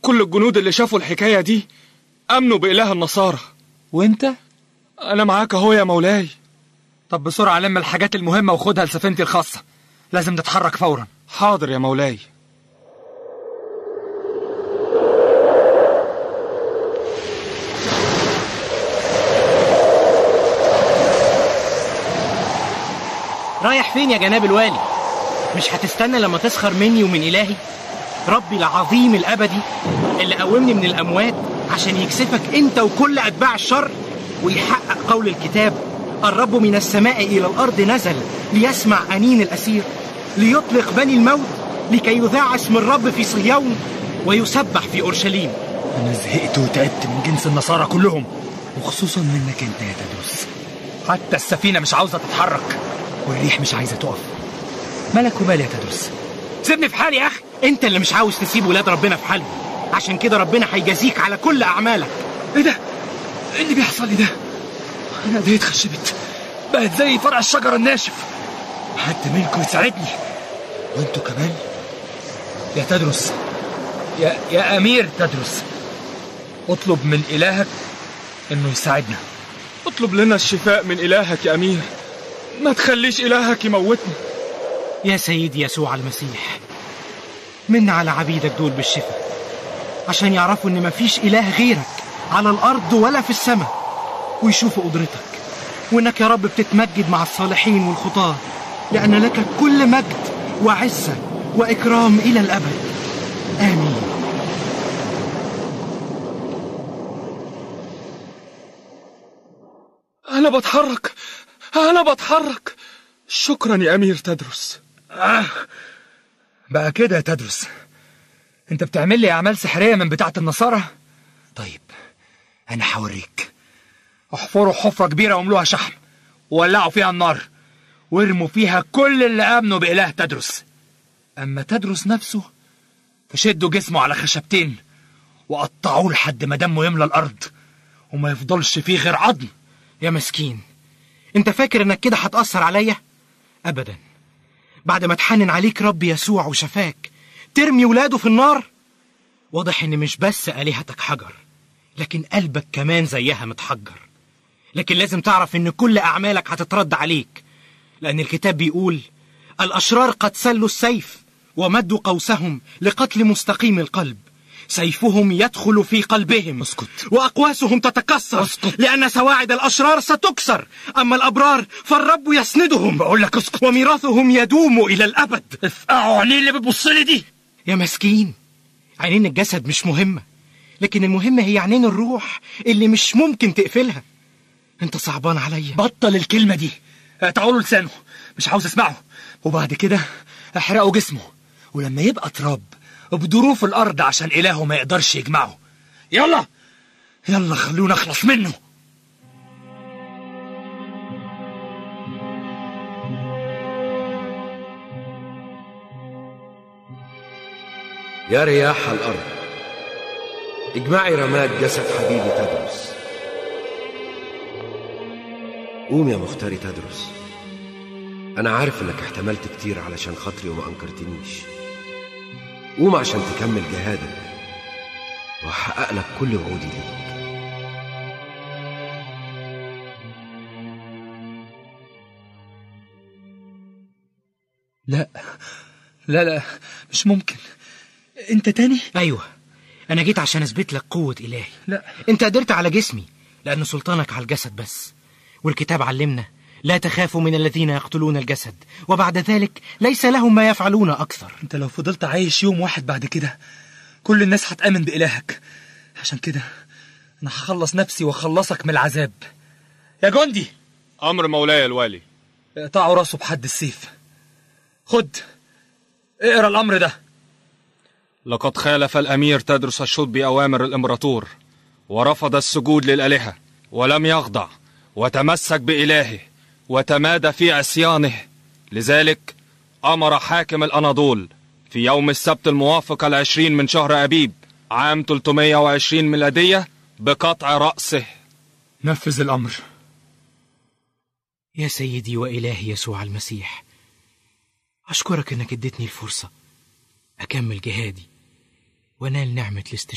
كل الجنود اللي شافوا الحكاية دي أمنوا بإله النصارى وانت أنا معاك أهو يا مولاي طب بسرعة لم الحاجات المهمة وخدها لسفينتي الخاصة لازم نتحرك فورا حاضر يا مولاي رايح فين يا جناب الوالي مش هتستنى لما تسخر مني ومن إلهي ربي العظيم الأبدي اللي قومني من الأموات عشان يكسفك أنت وكل أتباع الشر ويحقق قول الكتاب الرب من السماء إلى الأرض نزل ليسمع أنين الأسير ليطلق بني الموت لكي يذاع اسم الرب في صهيون ويسبح في أورشليم أنا زهقت وتعبت من جنس النصارى كلهم وخصوصا منك أنت يا تدرس حتى السفينة مش عاوزة تتحرك والريح مش عايزة تقف مالك ومال يا تدرس سيبني في حالي يا أخي أنت اللي مش عاوز تسيب ولاد ربنا في حالهم عشان كده ربنا هيجازيك على كل أعمالك ايه ده؟ ايه اللي بيحصل لي ده؟ انا ايدي اتخشبت بقت زي فرع الشجرة الناشف حد منكم يساعدني وانتوا كمان يا تدرس يا يا امير تدرس اطلب من الهك انه يساعدنا اطلب لنا الشفاء من إلهك يا أمير ما تخليش إلهك يموتنا يا سيدي يسوع المسيح من على عبيدك دول بالشفاء عشان يعرفوا ان مفيش اله غيرك على الارض ولا في السماء ويشوفوا قدرتك وانك يا رب بتتمجد مع الصالحين والخطاة لان لك كل مجد وعزة واكرام الى الابد امين أنا بتحرك أنا بتحرك شكرا يا أمير تدرس آه. بقى كده يا تدرس انت بتعمل لي اعمال سحريه من بتاعه النصارى طيب انا هوريك احفروا حفره كبيره واملوها شحم وولعوا فيها النار وارموا فيها كل اللي امنوا باله تدرس اما تدرس نفسه فشدوا جسمه على خشبتين وقطعوه لحد ما دمه يملى الارض وما يفضلش فيه غير عظم يا مسكين انت فاكر انك كده هتأثر عليا ابدا بعد ما تحنن عليك رب يسوع وشفاك ترمي ولاده في النار واضح ان مش بس آلهتك حجر لكن قلبك كمان زيها متحجر لكن لازم تعرف ان كل اعمالك هتترد عليك لان الكتاب بيقول الاشرار قد سلوا السيف ومدوا قوسهم لقتل مستقيم القلب سيفهم يدخل في قلبهم اسكت. واقواسهم تتكسر اسكت. لان سواعد الاشرار ستكسر اما الابرار فالرب يسندهم بقول لك اسكت وميراثهم يدوم الى الابد افقعوا عينيه اللي بتبص لي دي يا مسكين عينين الجسد مش مهمة لكن المهم هي عينين الروح اللي مش ممكن تقفلها انت صعبان عليا بطل الكلمة دي اقطعوا له لسانه مش عاوز اسمعه وبعد كده احرقوا جسمه ولما يبقى تراب ابدروه في الارض عشان الهه ما يقدرش يجمعه يلا يلا خلونا نخلص منه يا رياح الأرض اجمعي رماد جسد حبيبي تدرس قوم يا مختاري تدرس أنا عارف إنك احتملت كتير علشان خاطري وما أنكرتنيش قوم عشان تكمل جهادك وأحقق لك كل وعودي ليك لا لا لا مش ممكن انت تاني ايوه انا جيت عشان اثبت لك قوة الهي لا انت قدرت على جسمي لان سلطانك على الجسد بس والكتاب علمنا لا تخافوا من الذين يقتلون الجسد وبعد ذلك ليس لهم ما يفعلون اكثر انت لو فضلت عايش يوم واحد بعد كده كل الناس هتآمن بإلهك عشان كده انا هخلص نفسي واخلصك من العذاب يا جندي أمر مولاي الوالي اقطعوا راسه بحد السيف خد اقرا الامر ده لقد خالف الأمير تدرس الشوط بأوامر الإمبراطور ورفض السجود للآلهة ولم يخضع وتمسك بإلهه وتمادى في عصيانه لذلك أمر حاكم الأناضول في يوم السبت الموافق العشرين من شهر أبيب عام 320 ميلادية بقطع رأسه نفذ الامر يا سيدي وإلهي يسوع المسيح أشكرك إنك اديتني الفرصة أكمل جهادي وأنال نعمة الاستشهاد